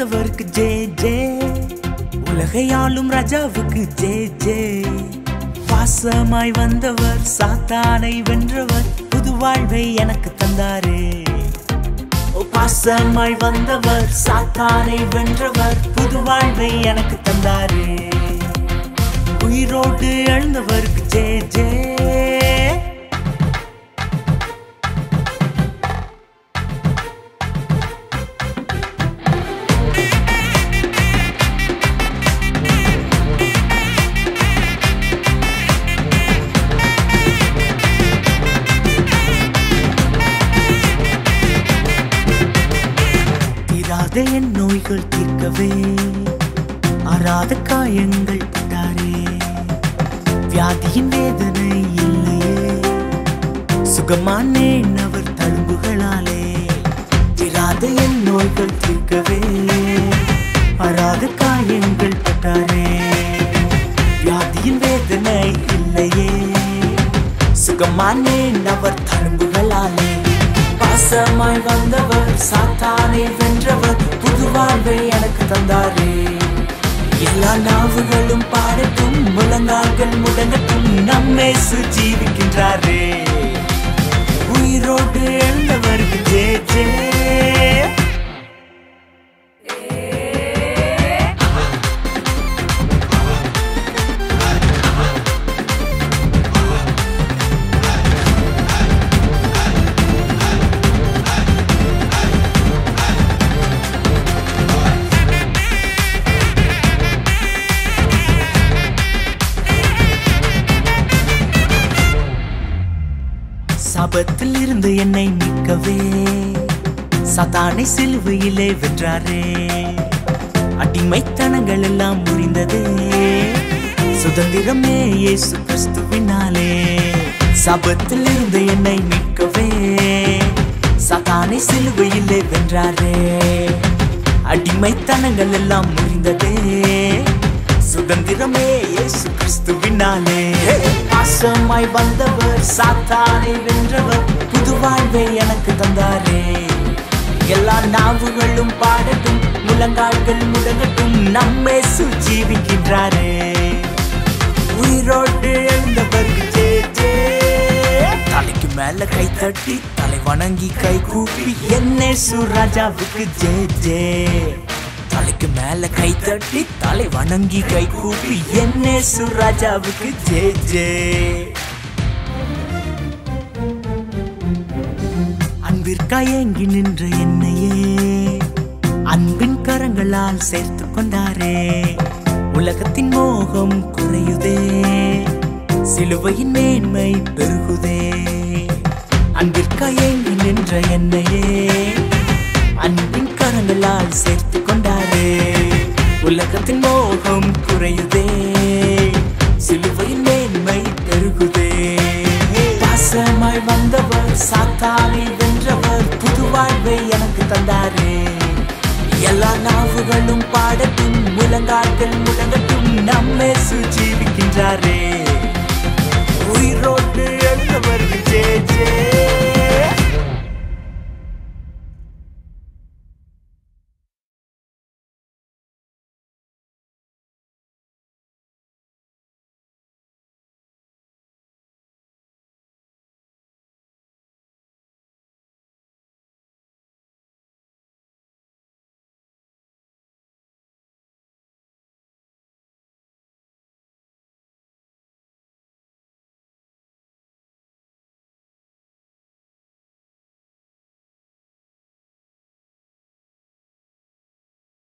வந்தவருக்கு J J உலகை ஆளும் ராஜாவுக்கு ஜே ஜே பாசமாய் வந்தவர் சாத்தானை வென்றவர் புது வாழ்வை எனக்கு தந்தாரே ஓ பாசமாய் வந்தவர் சாத்தானை வென்றவர் புது வாழ்வை எனக்கு தந்தாரே உயிரோடு எழுந்தவருக்கு ஜே ஜே தீராத என் நோய்கள் தீர்க்கவே ஆறாத காயங்கள் பட்டாரே வியாதியின் வேதனை இல்லையே சுகமானேன் அவர் தழும்புகளாலே தீராத என் நோய்கள் தீர்க்கவே ஆறாத காயங்கள் பட்டாரே வியாதியின் வேதனை இல்லையே சுகமானேன் அவர் தழும்புகளாலே பாசமாய் வந்தவர் சாத்தானை வென்றவர் புது வாழ்வை எனக்கு தந்தாரே எல்லா நாவுகளும் பாடட்டும் முழங்கால்கள் முடங்கட்டும் நம்மே சுஜீவிக்கின்றாரே உயிரோடு எழுந்தவருக்கு ஜே ஜே சாபத்தில் இருந்து என்னை மீட்கவே சதானை சிலுவையிலே வென்றாரே அடிமைத்தனங்கள் எல்லாம் முறிந்ததே சுதந்திரமே இயேசு கிறிஸ்துவினாலே சாபத்தில் இருந்து என்னை மீட்கவே சதானை சிலுவையிலே வென்றாரே அடிமைத்தனங்கள் எல்லாம் முறிந்ததே சுதந்திரமே இயேசு கிறிஸ்துவினாலே பாசமாய் வந்தவர் சாத்தானை வென்றவர் புது வாழ்வை எனக்கு தந்தாரே எல்லா நாவுகளும் பாடட்டும் முழங்கால்கள் முடங்கட்டும் நம்மை சுஜீவிக்கின்றாரே உயிரோடு எழுந்தவருக்கு ஜே ஜே தலைக்கு மேல கை தட்டி தலை வணங்கி கை கூப்பி என்னே சுராஜாவுக்கு ஜே ஜே தலைக்கு மேல கை தட்டி தலை வணங்கி கை கூப்பி என்னே சுராஜாவுக்கு ஜே ஜே அன்பிற்காய் ஏங்கி நின்ற என்னையே அன்பின் கரங்களால் சேர்த்து கொண்டாரே உலகத்தின் மோகம் குறையுதே சிலுவையின் மேன்மை பெருகுதே அன்பிற்காய் ஏங்கி நின்ற என்னையே அன்பின் கரங்களால் சேர்த்து கொண்டாரே உலகத்தின் மோகம் குறையுதே சிலுவையின் மேன்மை பெருகுதே பாசமாய் வந்தவர் சாத்தானை வென்றவர் புது வாழ்வை எனக்கு தந்தாரே எல்லா நாவுகளும் பாடட்டும் முழங்கால்கள் முழங்கட்டும் நம்மை சுஜீவிக்கின்றாரே